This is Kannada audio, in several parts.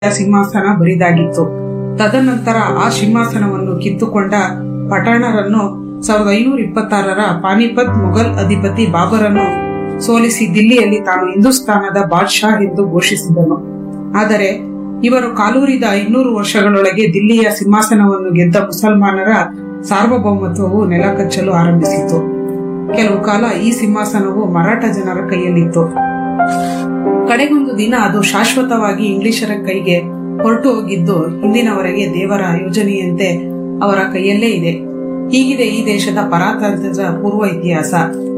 ಸಿಂಹಾಸನ ಬರಿದಾಗಿತ್ತು ತದನಂತರ ಆ ಸಿಂಹಾಸನವನ್ನು ಕಿತ್ತುಕೊಂಡ ಪಠಾಣರನ್ನು ಸಾವಿರದ ಐನೂರ ಇಪ್ಪತ್ತಾರರ ಪಾನಿಪತ್ ಮೊಘಲ್ ಅಧಿಪತಿ ಬಾಬರನ್ನು ಸೋಲಿಸಿ ದಿಲ್ಲಿಯಲ್ಲಿ ತಾನು ಹಿಂದೂಸ್ತಾನದ ಬಾದ್ಶಾ ಎಂದು ಘೋಷಿಸಿದನು ಆದರೆ ಇವರು ಕಾಲೂರಿದ ಐನೂರು ವರ್ಷಗಳೊಳಗೆ ದಿಲ್ಲಿಯ ಸಿಂಹಾಸನವನ್ನು ಗೆದ್ದ ಮುಸಲ್ಮಾನರ ಸಾರ್ವಭೌಮತ್ವವು ನೆಲಕಚ್ಚಲು ಆರಂಭಿಸಿತು ಕೆಲವು ಕಾಲ ಈ ಸಿಂಹಾಸನವು ಮರಾಠ ಜನರ ಕೈಯಲ್ಲಿತ್ತು ಕಡೆಗೊಂದು ದಿನ ಅದು ಶಾಶ್ವತವಾಗಿ ಇಂಗ್ಲಿಷರ ಕೈಗೆ ಹೊರಟು ಹೋಗಿದ್ದು ಇಂದಿನವರೆಗೆ ದೇವರ ಯೋಜನೆಯಂತೆ ಅವರ ಕೈಯಲ್ಲೇ ಇದೆ ಹೀಗಿದೆ ಈ ದೇಶದ ಪರಾತಂತ್ರದ ಪೂರ್ವ ಇತಿಹಾಸ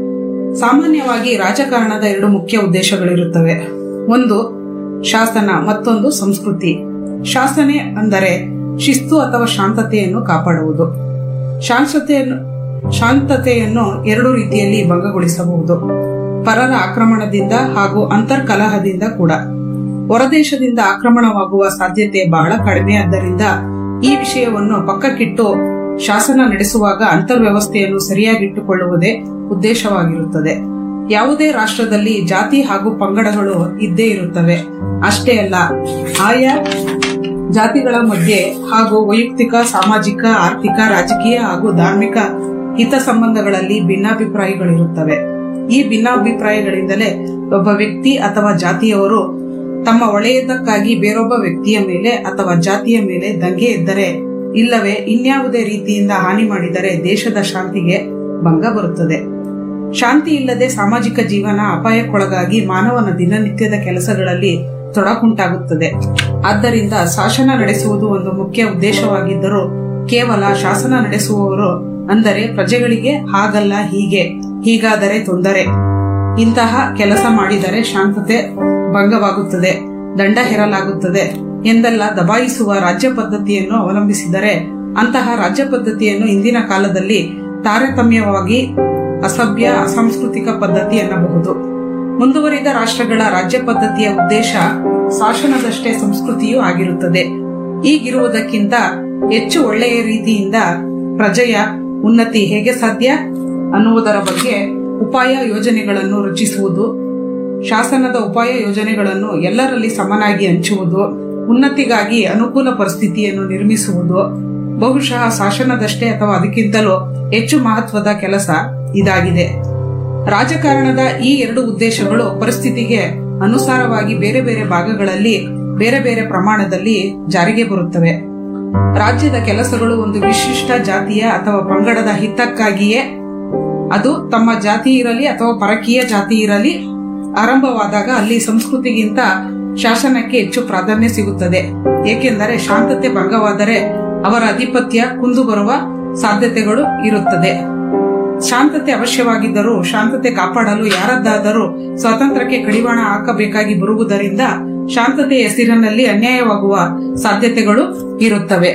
ಸಾಮಾನ್ಯವಾಗಿ ರಾಜಕಾರಣದ ಎರಡು ಮುಖ್ಯ ಉದ್ದೇಶಗಳಿರುತ್ತವೆ ಒಂದು ಶಾಸನ ಮತ್ತೊಂದು ಸಂಸ್ಕೃತಿ ಶಾಸನೆ ಅಂದರೆ ಶಿಸ್ತು ಅಥವಾ ಶಾಂತತೆಯನ್ನು ಕಾಪಾಡುವುದು ಶಾಂತತೆಯನ್ನು ಶಾಂತತೆಯನ್ನು ಎರಡು ರೀತಿಯಲ್ಲಿ ಭಂಗಗೊಳಿಸಬಹುದು ಪರರ ಆಕ್ರಮಣದಿಂದ ಹಾಗೂ ಅಂತರ್ಕಲಹದಿಂದ ಕೂಡ ಹೊರದೇಶದಿಂದ ಆಕ್ರಮಣವಾಗುವ ಸಾಧ್ಯತೆ ಬಹಳ ಕಡಿಮೆಯಾದ್ದರಿಂದ ಈ ವಿಷಯವನ್ನು ಪಕ್ಕಕ್ಕಿಟ್ಟು ಶಾಸನ ನಡೆಸುವಾಗ ಅಂತರ್ವ್ಯವಸ್ಥೆಯನ್ನು ಸರಿಯಾಗಿಟ್ಟುಕೊಳ್ಳುವುದೇ ಉದ್ದೇಶವಾಗಿರುತ್ತದೆ ಯಾವುದೇ ರಾಷ್ಟ್ರದಲ್ಲಿ ಜಾತಿ ಹಾಗೂ ಪಂಗಡಗಳು ಇದ್ದೇ ಇರುತ್ತವೆ ಅಷ್ಟೇ ಅಲ್ಲ ಆಯಾ ಜಾತಿಗಳ ಮಧ್ಯೆ ಹಾಗೂ ವೈಯಕ್ತಿಕ ಸಾಮಾಜಿಕ ಆರ್ಥಿಕ ರಾಜಕೀಯ ಹಾಗೂ ಧಾರ್ಮಿಕ ಹಿತ ಸಂಬಂಧಗಳಲ್ಲಿ ಭಿನ್ನಾಭಿಪ್ರಾಯಗಳಿರುತ್ತವೆ ಈ ಭಿನ್ನಾಭಿಪ್ರಾಯಗಳಿಂದಲೇ ಒಬ್ಬ ವ್ಯಕ್ತಿ ಅಥವಾ ಜಾತಿಯವರು ತಮ್ಮ ಒಳ್ಳೆಯದಕ್ಕಾಗಿ ಬೇರೊಬ್ಬ ವ್ಯಕ್ತಿಯ ಮೇಲೆ ಅಥವಾ ಜಾತಿಯ ಮೇಲೆ ದಂಗೆ ಎದ್ದರೆ ಇಲ್ಲವೇ ಇನ್ಯಾವುದೇ ರೀತಿಯಿಂದ ಹಾನಿ ಮಾಡಿದರೆ ದೇಶದ ಶಾಂತಿಗೆ ಭಂಗ ಬರುತ್ತದೆ ಶಾಂತಿ ಇಲ್ಲದೆ ಸಾಮಾಜಿಕ ಜೀವನ ಅಪಾಯಕ್ಕೊಳಗಾಗಿ ಮಾನವನ ದಿನನಿತ್ಯದ ಕೆಲಸಗಳಲ್ಲಿ ತೊಡಕುಂಟಾಗುತ್ತದೆ ಆದ್ದರಿಂದ ಶಾಸನ ನಡೆಸುವುದು ಒಂದು ಮುಖ್ಯ ಉದ್ದೇಶವಾಗಿದ್ದರೂ ಕೇವಲ ಶಾಸನ ನಡೆಸುವವರು ಅಂದರೆ ಪ್ರಜೆಗಳಿಗೆ ಹಾಗಲ್ಲ ಹೀಗೆ ಹೀಗಾದರೆ ತೊಂದರೆ ಇಂತಹ ಕೆಲಸ ಮಾಡಿದರೆ ಶಾಂತತೆ ಭಂಗವಾಗುತ್ತದೆ ದಂಡ ಹೇರಲಾಗುತ್ತದೆ ಎಂದೆಲ್ಲ ದಬಾಯಿಸುವ ರಾಜ್ಯ ಪದ್ಧತಿಯನ್ನು ಅವಲಂಬಿಸಿದರೆ ಅಂತಹ ರಾಜ್ಯ ಪದ್ಧತಿಯನ್ನು ಇಂದಿನ ಕಾಲದಲ್ಲಿ ತಾರತಮ್ಯವಾಗಿ ಅಸಭ್ಯ ಅಸಾಂಸ್ಕೃತಿಕ ಪದ್ಧತಿ ಎನ್ನಬಹುದು ಮುಂದುವರಿದ ರಾಷ್ಟ್ರಗಳ ರಾಜ್ಯ ಪದ್ಧತಿಯ ಉದ್ದೇಶ ಶಾಸನದಷ್ಟೇ ಸಂಸ್ಕೃತಿಯೂ ಆಗಿರುತ್ತದೆ ಈಗಿರುವುದಕ್ಕಿಂತ ಹೆಚ್ಚು ಒಳ್ಳೆಯ ರೀತಿಯಿಂದ ಪ್ರಜೆಯ ಉನ್ನತಿ ಹೇಗೆ ಸಾಧ್ಯ ಅನ್ನುವುದರ ಬಗ್ಗೆ ಉಪಾಯ ಯೋಜನೆಗಳನ್ನು ರಚಿಸುವುದು ಶಾಸನದ ಉಪಾಯ ಯೋಜನೆಗಳನ್ನು ಎಲ್ಲರಲ್ಲಿ ಸಮನಾಗಿ ಹಂಚುವುದು ಉನ್ನತಿಗಾಗಿ ಅನುಕೂಲ ಪರಿಸ್ಥಿತಿಯನ್ನು ನಿರ್ಮಿಸುವುದು ಬಹುಶಃ ಶಾಸನದಷ್ಟೇ ಅಥವಾ ಅದಕ್ಕಿಂತಲೂ ಹೆಚ್ಚು ಮಹತ್ವದ ಕೆಲಸ ಇದಾಗಿದೆ ರಾಜಕಾರಣದ ಈ ಎರಡು ಉದ್ದೇಶಗಳು ಪರಿಸ್ಥಿತಿಗೆ ಅನುಸಾರವಾಗಿ ಬೇರೆ ಬೇರೆ ಭಾಗಗಳಲ್ಲಿ ಬೇರೆ ಬೇರೆ ಪ್ರಮಾಣದಲ್ಲಿ ಜಾರಿಗೆ ಬರುತ್ತವೆ ರಾಜ್ಯದ ಕೆಲಸಗಳು ಒಂದು ವಿಶಿಷ್ಟ ಜಾತಿಯ ಅಥವಾ ಪಂಗಡದ ಹಿತಕ್ಕಾಗಿಯೇ ಅದು ತಮ್ಮ ಜಾತಿ ಇರಲಿ ಅಥವಾ ಪರಕೀಯ ಜಾತಿ ಇರಲಿ ಆರಂಭವಾದಾಗ ಅಲ್ಲಿ ಸಂಸ್ಕೃತಿಗಿಂತ ಶಾಸನಕ್ಕೆ ಹೆಚ್ಚು ಪ್ರಾಧಾನ್ಯ ಸಿಗುತ್ತದೆ ಏಕೆಂದರೆ ಶಾಂತತೆ ಭಂಗವಾದರೆ ಅವರ ಅಧಿಪತ್ಯ ಕುಂದು ಬರುವ ಸಾಧ್ಯತೆಗಳು ಇರುತ್ತದೆ ಶಾಂತತೆ ಅವಶ್ಯವಾಗಿದ್ದರೂ ಶಾಂತತೆ ಕಾಪಾಡಲು ಯಾರದ್ದಾದರೂ ಸ್ವಾತಂತ್ರ್ಯಕ್ಕೆ ಕಡಿವಾಣ ಹಾಕಬೇಕಾಗಿ ಬರುವುದರಿಂದ ಶಾಂತತೆಯ ಹೆಸರಿನಲ್ಲಿ ಅನ್ಯಾಯವಾಗುವ ಸಾಧ್ಯತೆಗಳು ಇರುತ್ತವೆ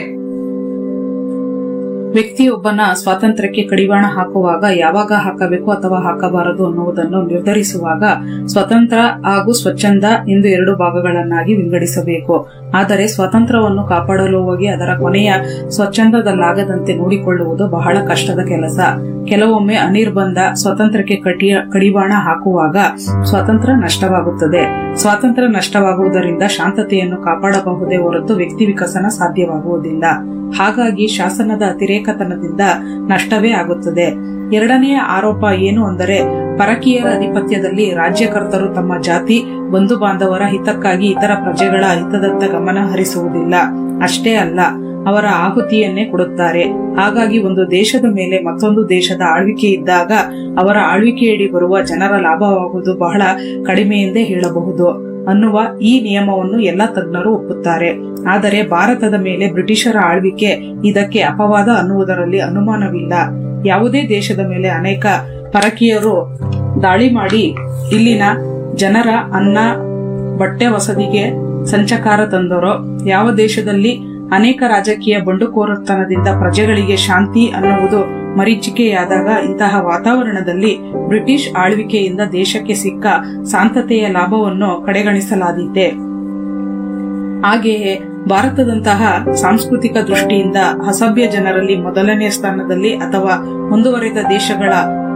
ವ್ಯಕ್ತಿಯೊಬ್ಬನ ಸ್ವಾತಂತ್ರ್ಯಕ್ಕೆ ಕಡಿವಾಣ ಹಾಕುವಾಗ ಯಾವಾಗ ಹಾಕಬೇಕು ಅಥವಾ ಹಾಕಬಾರದು ಅನ್ನುವುದನ್ನು ನಿರ್ಧರಿಸುವಾಗ ಸ್ವತಂತ್ರ ಹಾಗೂ ಸ್ವಚ್ಛಂದ ಎಂದು ಎರಡು ಭಾಗಗಳನ್ನಾಗಿ ವಿಂಗಡಿಸಬೇಕು ಆದರೆ ಸ್ವಾತಂತ್ರ್ಯವನ್ನು ಕಾಪಾಡಲು ಹೋಗಿ ಅದರ ಕೊನೆಯ ಸ್ವಚ್ಛಂದದಲ್ಲಾಗದಂತೆ ನೋಡಿಕೊಳ್ಳುವುದು ಬಹಳ ಕಷ್ಟದ ಕೆಲಸ ಕೆಲವೊಮ್ಮೆ ಅನಿರ್ಬಂಧ ಸ್ವಾತಂತ್ರ್ಯಕ್ಕೆ ಕಟಿ ಕಡಿವಾಣ ಹಾಕುವಾಗ ಸ್ವಾತಂತ್ರ್ಯ ನಷ್ಟವಾಗುತ್ತದೆ ಸ್ವಾತಂತ್ರ್ಯ ನಷ್ಟವಾಗುವುದರಿಂದ ಶಾಂತತೆಯನ್ನು ಕಾಪಾಡಬಹುದೇ ಹೊರತು ವ್ಯಕ್ತಿ ವಿಕಸನ ಸಾಧ್ಯವಾಗುವುದಿಲ್ಲ ಹಾಗಾಗಿ ಶಾಸನದ ಅತಿರೇಕತನದಿಂದ ನಷ್ಟವೇ ಆಗುತ್ತದೆ ಎರಡನೆಯ ಆರೋಪ ಏನು ಅಂದರೆ ಪರಕೀಯರ ಅಧಿಪತ್ಯದಲ್ಲಿ ರಾಜ್ಯಕರ್ತರು ತಮ್ಮ ಜಾತಿ ಬಂಧು ಬಾಂಧವರ ಹಿತಕ್ಕಾಗಿ ಇತರ ಪ್ರಜೆಗಳ ಹಿತದತ್ತ ಗಮನ ಹರಿಸುವುದಿಲ್ಲ ಅಷ್ಟೇ ಅಲ್ಲ ಅವರ ಆಹುತಿಯನ್ನೇ ಕೊಡುತ್ತಾರೆ ಹಾಗಾಗಿ ಒಂದು ದೇಶದ ಮೇಲೆ ಮತ್ತೊಂದು ದೇಶದ ಆಳ್ವಿಕೆ ಇದ್ದಾಗ ಅವರ ಆಳ್ವಿಕೆಯಡಿ ಬರುವ ಜನರ ಲಾಭವಾಗುವುದು ಬಹಳ ಕಡಿಮೆ ಎಂದೇ ಹೇಳಬಹುದು ಅನ್ನುವ ಈ ನಿಯಮವನ್ನು ಎಲ್ಲ ತಜ್ಞರು ಒಪ್ಪುತ್ತಾರೆ ಆದರೆ ಭಾರತದ ಮೇಲೆ ಬ್ರಿಟಿಷರ ಆಳ್ವಿಕೆ ಇದಕ್ಕೆ ಅಪವಾದ ಅನ್ನುವುದರಲ್ಲಿ ಅನುಮಾನವಿಲ್ಲ ಯಾವುದೇ ದೇಶದ ಮೇಲೆ ಅನೇಕ ಪರಕೀಯರು ದಾಳಿ ಮಾಡಿ ಇಲ್ಲಿನ ಜನರ ಅನ್ನ ಬಟ್ಟೆ ವಸತಿಗೆ ಸಂಚಕಾರ ತಂದರೋ ಯಾವ ದೇಶದಲ್ಲಿ ಅನೇಕ ರಾಜಕೀಯ ಬಂಡುಕೋರತನದಿಂದ ಪ್ರಜೆಗಳಿಗೆ ಶಾಂತಿ ಅನ್ನುವುದು ಮರೀಚಿಕೆಯಾದಾಗ ಇಂತಹ ವಾತಾವರಣದಲ್ಲಿ ಬ್ರಿಟಿಷ್ ಆಳ್ವಿಕೆಯಿಂದ ದೇಶಕ್ಕೆ ಸಿಕ್ಕ ಶಾಂತತೆಯ ಲಾಭವನ್ನು ಕಡೆಗಣಿಸಲಾದೀತೆ ಹಾಗೆಯೇ ಭಾರತದಂತಹ ಸಾಂಸ್ಕೃತಿಕ ದೃಷ್ಟಿಯಿಂದ ಅಸಭ್ಯ ಜನರಲ್ಲಿ ಮೊದಲನೇ ಸ್ಥಾನದಲ್ಲಿ ಅಥವಾ ಮುಂದುವರಿದ ದೇಶಗಳ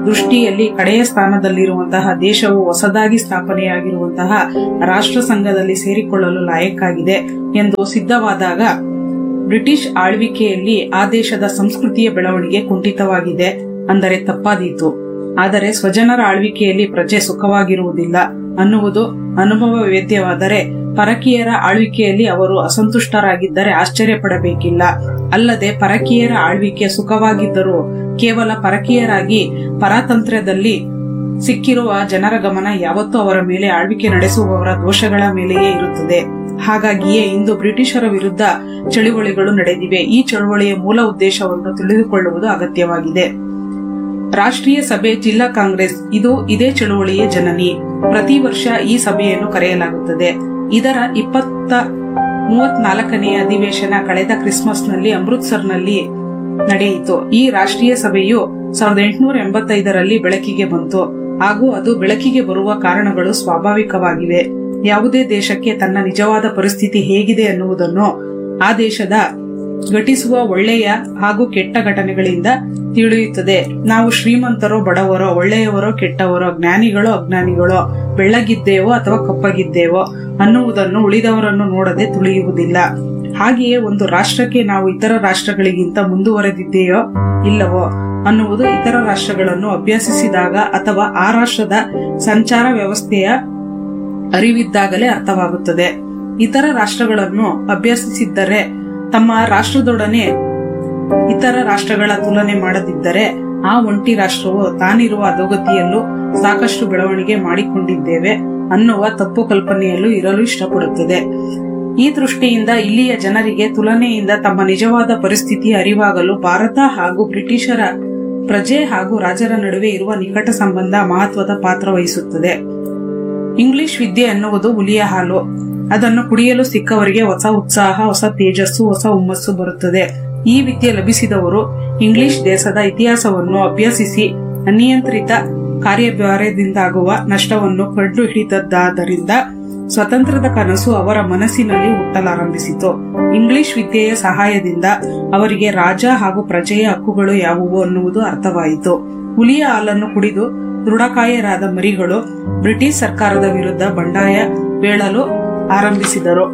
ದೃಷ್ಟಿಯಲ್ಲಿ ಕಡೆಯ ಸ್ಥಾನದಲ್ಲಿರುವಂತಹ ದೇಶವು ಹೊಸದಾಗಿ ಸ್ಥಾಪನೆಯಾಗಿರುವಂತಹ ರಾಷ್ಟ್ರ ಸಂಘದಲ್ಲಿ ಸೇರಿಕೊಳ್ಳಲು ಲಾಯಕ್ಕಾಗಿದೆ ಎಂದು ಸಿದ್ಧವಾದಾಗ ಬ್ರಿಟಿಷ್ ಆಳ್ವಿಕೆಯಲ್ಲಿ ಆ ದೇಶದ ಸಂಸ್ಕೃತಿಯ ಬೆಳವಣಿಗೆ ಕುಂಠಿತವಾಗಿದೆ ಅಂದರೆ ತಪ್ಪಾದೀತು ಆದರೆ ಸ್ವಜನರ ಆಳ್ವಿಕೆಯಲ್ಲಿ ಪ್ರಜೆ ಸುಖವಾಗಿರುವುದಿಲ್ಲ ಅನ್ನುವುದು ಅನುಭವ ವೇದ್ಯವಾದರೆ ಪರಕೀಯರ ಆಳ್ವಿಕೆಯಲ್ಲಿ ಅವರು ಅಸಂತುಷ್ಟರಾಗಿದ್ದರೆ ಆಶ್ಚರ್ಯಪಡಬೇಕಿಲ್ಲ ಅಲ್ಲದೆ ಪರಕೀಯರ ಆಳ್ವಿಕೆ ಸುಖವಾಗಿದ್ದರೂ ಕೇವಲ ಪರಕೀಯರಾಗಿ ಪರಾತಂತ್ರ್ಯದಲ್ಲಿ ಸಿಕ್ಕಿರುವ ಜನರ ಗಮನ ಯಾವತ್ತೂ ಅವರ ಮೇಲೆ ಆಳ್ವಿಕೆ ನಡೆಸುವವರ ದೋಷಗಳ ಮೇಲೆಯೇ ಇರುತ್ತದೆ ಹಾಗಾಗಿಯೇ ಇಂದು ಬ್ರಿಟಿಷರ ವಿರುದ್ಧ ಚಳುವಳಿಗಳು ನಡೆದಿವೆ ಈ ಚಳುವಳಿಯ ಮೂಲ ಉದ್ದೇಶವನ್ನು ತಿಳಿದುಕೊಳ್ಳುವುದು ಅಗತ್ಯವಾಗಿದೆ ರಾಷ್ಟ್ರೀಯ ಸಭೆ ಜಿಲ್ಲಾ ಕಾಂಗ್ರೆಸ್ ಇದು ಇದೇ ಚಳುವಳಿಯ ಜನನಿ ಪ್ರತಿ ವರ್ಷ ಈ ಸಭೆಯನ್ನು ಕರೆಯಲಾಗುತ್ತದೆ ಇದರ ಇಪ್ಪತ್ತ ಮೂವತ್ನಾಲ್ಕನೆಯ ಅಧಿವೇಶನ ಕಳೆದ ಕ್ರಿಸ್ಮಸ್ನಲ್ಲಿ ಅಮೃತ್ಸರ್ನಲ್ಲಿ ನಡೆಯಿತು ಈ ರಾಷ್ಟ್ರೀಯ ಸಭೆಯು ಸಾವಿರದ ಎಂಟುನೂರ ಎಂಬತ್ತೈದರಲ್ಲಿ ಬೆಳಕಿಗೆ ಬಂತು ಹಾಗೂ ಅದು ಬೆಳಕಿಗೆ ಬರುವ ಕಾರಣಗಳು ಸ್ವಾಭಾವಿಕವಾಗಿವೆ ಯಾವುದೇ ದೇಶಕ್ಕೆ ತನ್ನ ನಿಜವಾದ ಪರಿಸ್ಥಿತಿ ಹೇಗಿದೆ ಅನ್ನುವುದನ್ನು ಆ ದೇಶದ ಘಟಿಸುವ ಒಳ್ಳೆಯ ಹಾಗೂ ಕೆಟ್ಟ ಘಟನೆಗಳಿಂದ ತಿಳಿಯುತ್ತದೆ ನಾವು ಶ್ರೀಮಂತರೋ ಬಡವರೋ ಒಳ್ಳೆಯವರೋ ಕೆಟ್ಟವರೋ ಜ್ಞಾನಿಗಳೋ ಅಜ್ಞಾನಿಗಳೋ ಬೆಳ್ಳಗಿದ್ದೇವೋ ಅಥವಾ ಕಪ್ಪಗಿದ್ದೇವೋ ಅನ್ನುವುದನ್ನು ಉಳಿದವರನ್ನು ನೋಡದೆ ತಿಳಿಯುವುದಿಲ್ಲ ಹಾಗೆಯೇ ಒಂದು ರಾಷ್ಟ್ರಕ್ಕೆ ನಾವು ಇತರ ರಾಷ್ಟ್ರಗಳಿಗಿಂತ ಮುಂದುವರೆದಿದ್ದೇಯೋ ಇಲ್ಲವೋ ಅನ್ನುವುದು ಇತರ ರಾಷ್ಟ್ರಗಳನ್ನು ಅಭ್ಯಸಿಸಿದಾಗ ಅಥವಾ ಆ ರಾಷ್ಟ್ರದ ಸಂಚಾರ ವ್ಯವಸ್ಥೆಯ ಅರಿವಿದ್ದಾಗಲೇ ಅರ್ಥವಾಗುತ್ತದೆ ಇತರ ರಾಷ್ಟ್ರಗಳನ್ನು ಅಭ್ಯಸಿಸಿದ್ದರೆ ತಮ್ಮ ರಾಷ್ಟ್ರದೊಡನೆ ಇತರ ರಾಷ್ಟ್ರಗಳ ತುಲನೆ ಮಾಡದಿದ್ದರೆ ಆ ಒಂಟಿ ರಾಷ್ಟ್ರವು ತಾನಿರುವ ಅಧೋಗತಿಯಲ್ಲೂ ಸಾಕಷ್ಟು ಬೆಳವಣಿಗೆ ಮಾಡಿಕೊಂಡಿದ್ದೇವೆ ಅನ್ನುವ ತಪ್ಪು ಕಲ್ಪನೆಯಲ್ಲೂ ಇರಲು ಇಷ್ಟಪಡುತ್ತದೆ ಈ ದೃಷ್ಟಿಯಿಂದ ಇಲ್ಲಿಯ ಜನರಿಗೆ ತುಲನೆಯಿಂದ ತಮ್ಮ ನಿಜವಾದ ಪರಿಸ್ಥಿತಿ ಅರಿವಾಗಲು ಭಾರತ ಹಾಗೂ ಬ್ರಿಟಿಷರ ಪ್ರಜೆ ಹಾಗೂ ರಾಜರ ನಡುವೆ ಇರುವ ನಿಕಟ ಸಂಬಂಧ ಮಹತ್ವದ ಪಾತ್ರ ವಹಿಸುತ್ತದೆ ಇಂಗ್ಲಿಷ್ ವಿದ್ಯೆ ಅನ್ನುವುದು ಹುಲಿಯ ಹಾಲು ಅದನ್ನು ಕುಡಿಯಲು ಸಿಕ್ಕವರಿಗೆ ಹೊಸ ಉತ್ಸಾಹ ಹೊಸ ತೇಜಸ್ಸು ಹೊಸ ಹುಮ್ಮಸ್ಸು ಬರುತ್ತದೆ ಈ ವಿದ್ಯೆ ಲಭಿಸಿದವರು ಇಂಗ್ಲಿಷ್ ದೇಶದ ಇತಿಹಾಸವನ್ನು ಅಭ್ಯಸಿಸಿ ಅನಿಯಂತ್ರಿತ ಕಾರ್ಯಭಾರದಿಂದಾಗುವ ನಷ್ಟವನ್ನು ಕಂಡುಹಿಡಿದದ್ದಾದ್ದರಿಂದ ಸ್ವತಂತ್ರದ ಕನಸು ಅವರ ಮನಸ್ಸಿನಲ್ಲಿ ಹುಟ್ಟಲಾರಂಭಿಸಿತು ಇಂಗ್ಲಿಷ್ ವಿದ್ಯೆಯ ಸಹಾಯದಿಂದ ಅವರಿಗೆ ರಾಜ ಹಾಗೂ ಪ್ರಜೆಯ ಹಕ್ಕುಗಳು ಯಾವುವು ಅನ್ನುವುದು ಅರ್ಥವಾಯಿತು ಹುಲಿಯ ಹಾಲನ್ನು ಕುಡಿದು ದೃಢಕಾಯರಾದ ಮರಿಗಳು ಬ್ರಿಟಿಷ್ ಸರ್ಕಾರದ ವಿರುದ್ಧ ಬಂಡಾಯ ಬೀಳಲು ಆರಂಭಿಸಿದರು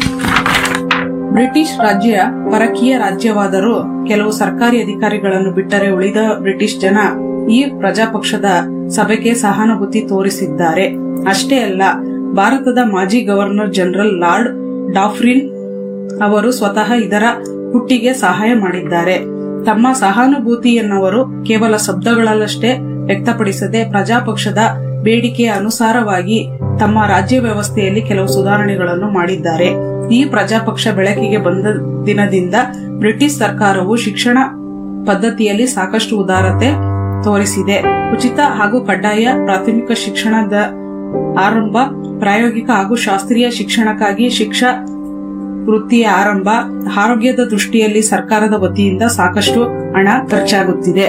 ಬ್ರಿಟಿಷ್ ರಾಜ್ಯ ಪರಕೀಯ ರಾಜ್ಯವಾದರೂ ಕೆಲವು ಸರ್ಕಾರಿ ಅಧಿಕಾರಿಗಳನ್ನು ಬಿಟ್ಟರೆ ಉಳಿದ ಬ್ರಿಟಿಷ್ ಜನ ಈ ಪ್ರಜಾಪಕ್ಷದ ಸಭೆಗೆ ಸಹಾನುಭೂತಿ ತೋರಿಸಿದ್ದಾರೆ ಅಷ್ಟೇ ಅಲ್ಲ ಭಾರತದ ಮಾಜಿ ಗವರ್ನರ್ ಜನರಲ್ ಲಾರ್ಡ್ ಡಾಫ್ರಿನ್ ಅವರು ಸ್ವತಃ ಇದರ ಹುಟ್ಟಿಗೆ ಸಹಾಯ ಮಾಡಿದ್ದಾರೆ ತಮ್ಮ ಸಹಾನುಭೂತಿಯನ್ನವರು ಕೇವಲ ಶಬ್ದಗಳಲ್ಲಷ್ಟೇ ವ್ಯಕ್ತಪಡಿಸದೆ ಪ್ರಜಾಪಕ್ಷದ ಬೇಡಿಕೆಯ ಅನುಸಾರವಾಗಿ ತಮ್ಮ ರಾಜ್ಯ ವ್ಯವಸ್ಥೆಯಲ್ಲಿ ಕೆಲವು ಸುಧಾರಣೆಗಳನ್ನು ಮಾಡಿದ್ದಾರೆ ಈ ಪ್ರಜಾಪಕ್ಷ ಬೆಳಕಿಗೆ ಬಂದ ದಿನದಿಂದ ಬ್ರಿಟಿಷ್ ಸರ್ಕಾರವು ಶಿಕ್ಷಣ ಪದ್ಧತಿಯಲ್ಲಿ ಸಾಕಷ್ಟು ಉದಾರತೆ ತೋರಿಸಿದೆ ಉಚಿತ ಹಾಗೂ ಕಡ್ಡಾಯ ಪ್ರಾಥಮಿಕ ಶಿಕ್ಷಣದ ಆರಂಭ ಪ್ರಾಯೋಗಿಕ ಹಾಗೂ ಶಾಸ್ತ್ರೀಯ ಶಿಕ್ಷಣಕ್ಕಾಗಿ ಶಿಕ್ಷಾ ವೃತ್ತಿಯ ಆರಂಭ ಆರೋಗ್ಯದ ದೃಷ್ಟಿಯಲ್ಲಿ ಸರ್ಕಾರದ ವತಿಯಿಂದ ಸಾಕಷ್ಟು ಹಣ ಖರ್ಚಾಗುತ್ತಿದೆ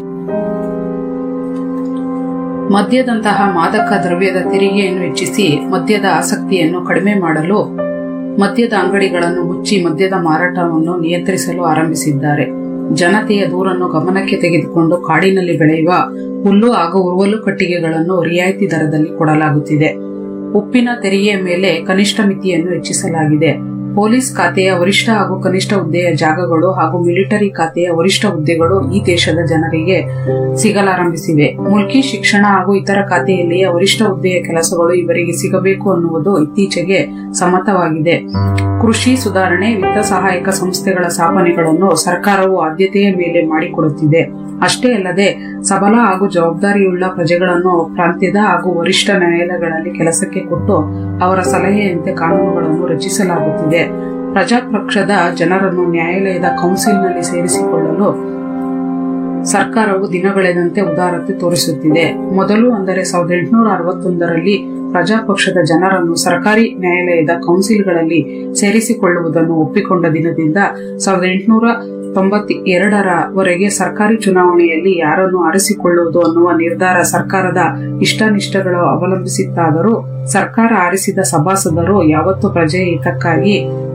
ಮದ್ಯದಂತಹ ಮಾದಕ ದ್ರವ್ಯದ ತೆರಿಗೆಯನ್ನು ಹೆಚ್ಚಿಸಿ ಮದ್ಯದ ಆಸಕ್ತಿಯನ್ನು ಕಡಿಮೆ ಮಾಡಲು ಮದ್ಯದ ಅಂಗಡಿಗಳನ್ನು ಮುಚ್ಚಿ ಮದ್ಯದ ಮಾರಾಟವನ್ನು ನಿಯಂತ್ರಿಸಲು ಆರಂಭಿಸಿದ್ದಾರೆ ಜನತೆಯ ದೂರನ್ನು ಗಮನಕ್ಕೆ ತೆಗೆದುಕೊಂಡು ಕಾಡಿನಲ್ಲಿ ಬೆಳೆಯುವ ಹುಲ್ಲು ಹಾಗೂ ಉರುವಲು ಕಟ್ಟಿಗೆಗಳನ್ನು ರಿಯಾಯಿತಿ ದರದಲ್ಲಿ ಕೊಡಲಾಗುತ್ತಿದೆ ಉಪ್ಪಿನ ತೆರಿಗೆಯ ಮೇಲೆ ಕನಿಷ್ಠ ಮಿತಿಯನ್ನು ಹೆಚ್ಚಿಸಲಾಗಿದೆ ಪೊಲೀಸ್ ಖಾತೆಯ ವರಿಷ್ಠ ಹಾಗೂ ಕನಿಷ್ಠ ಹುದ್ದೆಯ ಜಾಗಗಳು ಹಾಗೂ ಮಿಲಿಟರಿ ಖಾತೆಯ ವರಿಷ್ಠ ಹುದ್ದೆಗಳು ಈ ದೇಶದ ಜನರಿಗೆ ಸಿಗಲಾರಂಭಿಸಿವೆ ಮುಲ್ಕಿ ಶಿಕ್ಷಣ ಹಾಗೂ ಇತರ ಖಾತೆಯಲ್ಲಿಯ ವರಿಷ್ಠ ಹುದ್ದೆಯ ಕೆಲಸಗಳು ಇವರಿಗೆ ಸಿಗಬೇಕು ಅನ್ನುವುದು ಇತ್ತೀಚೆಗೆ ಸಮ್ಮತವಾಗಿದೆ ಕೃಷಿ ಸುಧಾರಣೆ ವಿತ್ತ ಸಹಾಯಕ ಸಂಸ್ಥೆಗಳ ಸ್ಥಾಪನೆಗಳನ್ನು ಸರ್ಕಾರವು ಆದ್ಯತೆಯ ಮೇಲೆ ಮಾಡಿಕೊಡುತ್ತಿದೆ ಅಷ್ಟೇ ಅಲ್ಲದೆ ಸಬಲ ಹಾಗೂ ಜವಾಬ್ದಾರಿಯುಳ್ಳ ಪ್ರಜೆಗಳನ್ನು ಪ್ರಾಂತ್ಯದ ಹಾಗೂ ವರಿಷ್ಠ ನ್ಯಾಯಾಲಯಗಳಲ್ಲಿ ಕೆಲಸಕ್ಕೆ ಕೊಟ್ಟು ಅವರ ಸಲಹೆಯಂತೆ ಕಾನೂನುಗಳನ್ನು ರಚಿಸಲಾಗುತ್ತಿದೆ ಪ್ರಜಾಪಕ್ಷದ ಜನರನ್ನು ನ್ಯಾಯಾಲಯದ ಕೌನ್ಸಿಲ್ನಲ್ಲಿ ಸೇರಿಸಿಕೊಳ್ಳಲು ಸರ್ಕಾರವು ದಿನಗಳೆದಂತೆ ಉದಾರತೆ ತೋರಿಸುತ್ತಿದೆ ಮೊದಲು ಅಂದರೆ ಸಾವಿರದ ಎಂಟುನೂರ ಅರವತ್ತೊಂದರಲ್ಲಿ ಪ್ರಜಾಪಕ್ಷದ ಜನರನ್ನು ಸರ್ಕಾರಿ ನ್ಯಾಯಾಲಯದ ಕೌನ್ಸಿಲ್ಗಳಲ್ಲಿ ಸೇರಿಸಿಕೊಳ್ಳುವುದನ್ನು ಒಪ್ಪಿಕೊಂಡ ದಿನದಿಂದ ಸಾವಿರದ ಎಂಟುನೂರ ತೊಂಬತ್ತ ಎರಡರವರೆಗೆ ಸರ್ಕಾರಿ ಚುನಾವಣೆಯಲ್ಲಿ ಯಾರನ್ನು ಆರಿಸಿಕೊಳ್ಳುವುದು ಅನ್ನುವ ನಿರ್ಧಾರ ಸರ್ಕಾರದ ಇಷ್ಟನಿಷ್ಟಗಳು ಅವಲಂಬಿಸಿತ್ತಾದರೂ ಸರ್ಕಾರ ಆರಿಸಿದ ಸಭಾಸದರು ಯಾವತ್ತೂ ಪ್ರಜೆಯ ಹಿತಕ್ಕಾಗಿ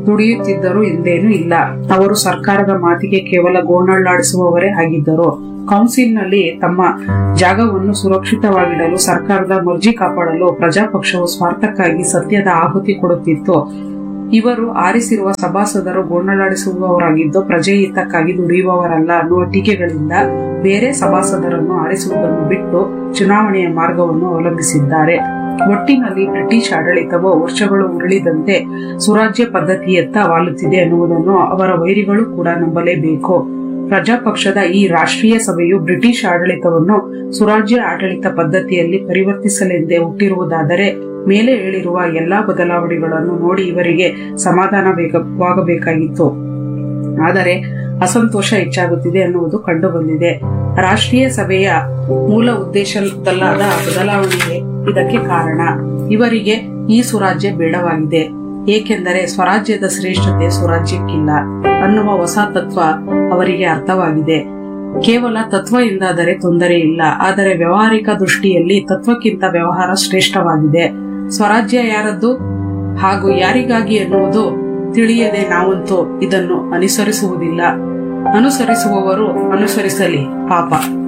ದುಡಿಯುತ್ತಿದ್ದರು ಎಂದೇನೂ ಇಲ್ಲ ಅವರು ಸರ್ಕಾರದ ಮಾತಿಗೆ ಕೇವಲ ಗೋಣಳ್ಳಾಡಿಸುವವರೇ ಆಗಿದ್ದರು ಕೌನ್ಸಿಲ್ನಲ್ಲಿ ತಮ್ಮ ಜಾಗವನ್ನು ಸುರಕ್ಷಿತವಾಗಿಡಲು ಸರ್ಕಾರದ ಮರ್ಜಿ ಕಾಪಾಡಲು ಪ್ರಜಾಪಕ್ಷವು ಸ್ವಾರ್ಥಕ್ಕಾಗಿ ಸತ್ಯದ ಆಹುತಿ ಕೊಡುತ್ತಿತ್ತು ಇವರು ಆರಿಸಿರುವ ಸಭಾಸದರು ಗೋಣಲಾಡಿಸುವವರಾಗಿದ್ದು ಪ್ರಜೆ ಹಿತಕ್ಕಾಗಿ ದುಡಿಯುವವರಲ್ಲ ಅನ್ನುವ ಟೀಕೆಗಳಿಂದ ಬೇರೆ ಸಭಾಸದರನ್ನು ಆರಿಸುವುದನ್ನು ಬಿಟ್ಟು ಚುನಾವಣೆಯ ಮಾರ್ಗವನ್ನು ಅವಲಂಬಿಸಿದ್ದಾರೆ ಒಟ್ಟಿನಲ್ಲಿ ಬ್ರಿಟಿಷ್ ಆಡಳಿತವು ವರ್ಷಗಳು ಉರುಳಿದಂತೆ ಸುರಾಜ್ಯ ಪದ್ಧತಿಯತ್ತ ವಾಲುತ್ತಿದೆ ಎನ್ನುವುದನ್ನು ಅವರ ವೈರಿಗಳು ಕೂಡ ನಂಬಲೇಬೇಕು ಪ್ರಜಾಪಕ್ಷದ ಈ ರಾಷ್ಟ್ರೀಯ ಸಭೆಯು ಬ್ರಿಟಿಷ್ ಆಡಳಿತವನ್ನು ಸುರಾಜ್ಯ ಆಡಳಿತ ಪದ್ಧತಿಯಲ್ಲಿ ಪರಿವರ್ತಿಸಲೆಂದೇ ಹುಟ್ಟಿರುವುದಾದರೆ ಮೇಲೆ ಹೇಳಿರುವ ಎಲ್ಲಾ ಬದಲಾವಣೆಗಳನ್ನು ನೋಡಿ ಇವರಿಗೆ ಸಮಾಧಾನವಾಗಬೇಕಾಗಿತ್ತು ಆದರೆ ಅಸಂತೋಷ ಹೆಚ್ಚಾಗುತ್ತಿದೆ ಎನ್ನುವುದು ಕಂಡುಬಂದಿದೆ ರಾಷ್ಟ್ರೀಯ ಸಭೆಯ ಮೂಲ ಉದ್ದೇಶದಲ್ಲಾದ ಬದಲಾವಣೆಯೇ ಇದಕ್ಕೆ ಕಾರಣ ಇವರಿಗೆ ಈ ಸುರಾಜ್ಯ ಬೇಡವಾಗಿದೆ ಏಕೆಂದರೆ ಸ್ವರಾಜ್ಯದ ಶ್ರೇಷ್ಠತೆ ಸುರಾಜ್ಯಕ್ಕಿಲ್ಲ ಅನ್ನುವ ಹೊಸ ತತ್ವ ಅವರಿಗೆ ಅರ್ಥವಾಗಿದೆ ಕೇವಲ ತತ್ವ ಎಂದಾದರೆ ತೊಂದರೆ ಇಲ್ಲ ಆದರೆ ವ್ಯವಹಾರಿಕ ದೃಷ್ಟಿಯಲ್ಲಿ ತತ್ವಕ್ಕಿಂತ ವ್ಯವಹಾರ ಶ್ರೇಷ್ಠವಾಗಿದೆ ಸ್ವರಾಜ್ಯ ಯಾರದ್ದು ಹಾಗೂ ಯಾರಿಗಾಗಿ ಎನ್ನುವುದು ತಿಳಿಯದೆ ನಾವಂತೂ ಇದನ್ನು ಅನುಸರಿಸುವುದಿಲ್ಲ ಅನುಸರಿಸುವವರು ಅನುಸರಿಸಲಿ ಪಾಪ